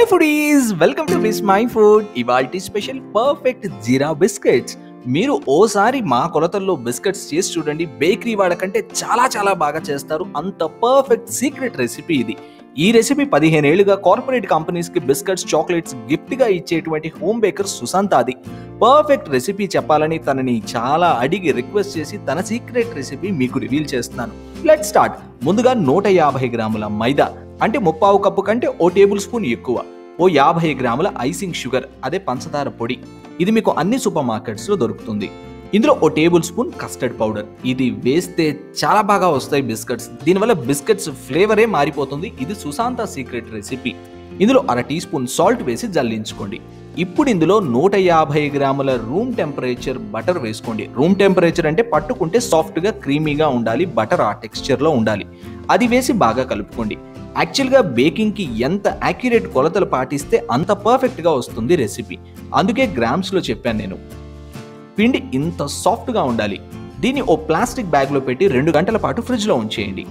hello foodies welcome to Vismai food ఇవాల్టి special perfect jeera biscuits మీరు ఓసారి మా కొలతల్లో బిస్కెట్స్ చేసి చూడండి బేకరీ వాళ్ళకంటే చాలా చాలా బాగా చేస్తారు అంత పర్ఫెక్ట్ సీక్రెట్ రెసిపీ ఇది ఈ రెసిపీ పదిహేను ఏళ్లుగా కార్పొరేట్ కంపెనీస్ కి బిస్కెట్స్ చాక్లెట్స్ గిఫ్ట్ గా ఇచ్చేటువంటి హోమ్ బేకర్ సుశాంత్ అది పర్ఫెక్ట్ రెసిపీ చెప్పాలని తనని చాలా అడిగి రిక్వెస్ట్ చేసి తన సీక్రెట్ రెసిపీ మీకు రివీల్ చేస్తున్నాను లెట్ స్టార్ట్ ముందుగా నూట యాభై గ్రాముల మైదా అంటే ముప్పావు కప్పు కంటే ఓ టేబుల్ స్పూన్ ఎక్కువ ఓ యాభై గ్రాముల ఐసింగ్ షుగర్ అదే పంచదార పొడి ఇది మీకు అన్ని సూపర్ మార్కెట్స్ లో దొరుకుతుంది ఇందులో ఓ టేబుల్ స్పూన్ కస్టర్డ్ పౌడర్ ఇది వేస్తే చాలా బాగా వస్తాయి బిస్కెట్స్ దీనివల్ల బిస్కెట్స్ ఫ్లేవరే మారిపోతుంది ఇది సుశాంత సీక్రెట్ రెసిపీ ఇందులో అర టీ స్పూన్ సాల్ట్ వేసి జల్లించుకోండి ఇప్పుడు ఇందులో నూట యాభై గ్రాముల రూమ్ టెంపరేచర్ బటర్ వేసుకోండి రూమ్ టెంపరేచర్ అంటే పట్టుకుంటే సాఫ్ట్గా క్రీమీగా ఉండాలి బటర్ ఆ టెక్స్చర్లో ఉండాలి అది వేసి బాగా కలుపుకోండి యాక్చువల్గా బేకింగ్కి ఎంత యాక్యురేట్ కొలతలు పాటిస్తే అంత పర్ఫెక్ట్గా వస్తుంది రెసిపీ అందుకే గ్రామ్స్లో చెప్పాను నేను పిండి ఇంత సాఫ్ట్గా ఉండాలి దీన్ని ఓ ప్లాస్టిక్ బ్యాగ్లో పెట్టి రెండు గంటల పాటు ఫ్రిడ్జ్లో ఉంచేయండి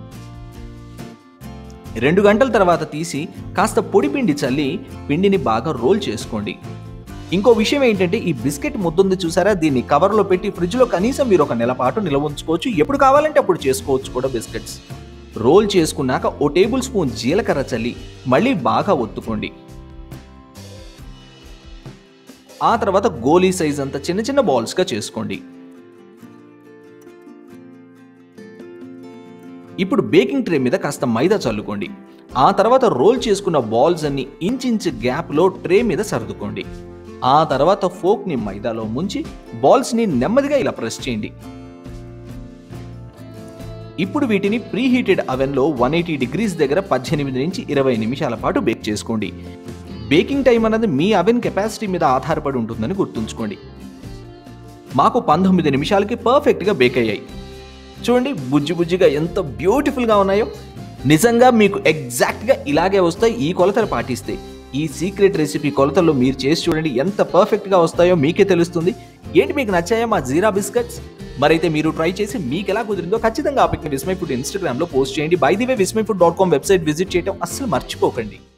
రెండు గంటల తర్వాత తీసి కాస్త పొడి పిండి చల్లి పిండిని బాగా రోల్ చేసుకోండి ఇంకో విషయం ఏంటంటే ఈ బిస్కెట్ ముద్దుంది చూసారా దీన్ని కవర్లో పెట్టి ఫ్రిడ్జ్లో కనీసం మీరు ఒక నెల పాటు నిల్వ ఉంచుకోవచ్చు ఎప్పుడు కావాలంటే అప్పుడు చేసుకోవచ్చు కూడా బిస్కెట్స్ రోల్ చేసుకున్నాక ఓ టేబుల్ స్పూన్ జీలకర్ర చల్లి మళ్ళీ బాగా ఒత్తుకోండి ఆ తర్వాత గోలీ సైజ్ అంత చిన్న చిన్న బాల్స్గా చేసుకోండి ఇప్పుడు బేకింగ్ ట్రే మీద కాస్త మైదా చల్లుకోండి ఆ తర్వాత రోల్ చేసుకున్న బాల్స్ అన్ని ఇంచ్ ఇంచ్ గ్యాప్లో ట్రే మీద సర్దుకోండి ఆ తర్వాత ఫోక్ని మైదాలో ముంచి బాల్స్ని నెమ్మదిగా ఇలా ప్రెస్ చేయండి ఇప్పుడు వీటిని ప్రీహీటెడ్ అవెన్లో వన్ ఎయిటీ డిగ్రీస్ దగ్గర పద్దెనిమిది నుంచి ఇరవై నిమిషాల పాటు బేక్ చేసుకోండి బేకింగ్ టైం అన్నది మీ అవెన్ కెపాసిటీ మీద ఆధారపడి ఉంటుందని గుర్తుంచుకోండి మాకు పంతొమ్మిది నిమిషాలకి పర్ఫెక్ట్గా బేక్ అయ్యాయి చూడండి బుజ్జి బుజ్జిగా ఎంత బ్యూటిఫుల్గా ఉన్నాయో నిజంగా మీకు ఎగ్జాక్ట్గా ఇలాగే వస్తాయి ఈ కొలతలు పాటిస్తే ఈ సీక్రెట్ రెసిపీ కొలతల్లో మీరు చేసి చూడండి ఎంత పర్ఫెక్ట్గా వస్తాయో మీకే తెలుస్తుంది ఏంటి మీకు నచ్చాయా మా జీరా బిస్కెట్స్ మరైతే మీరు ట్రై చేసి మీకు ఎలా కుదిరిందో ఖచ్చితంగా ఆ పిక్ని విస్మై ఫుడ్ ఇన్స్టాగ్రామ్లో పోస్ట్ చేయండి by the way Vismai food dot com website visit చేయడం అస్సలు మర్చిపోకండి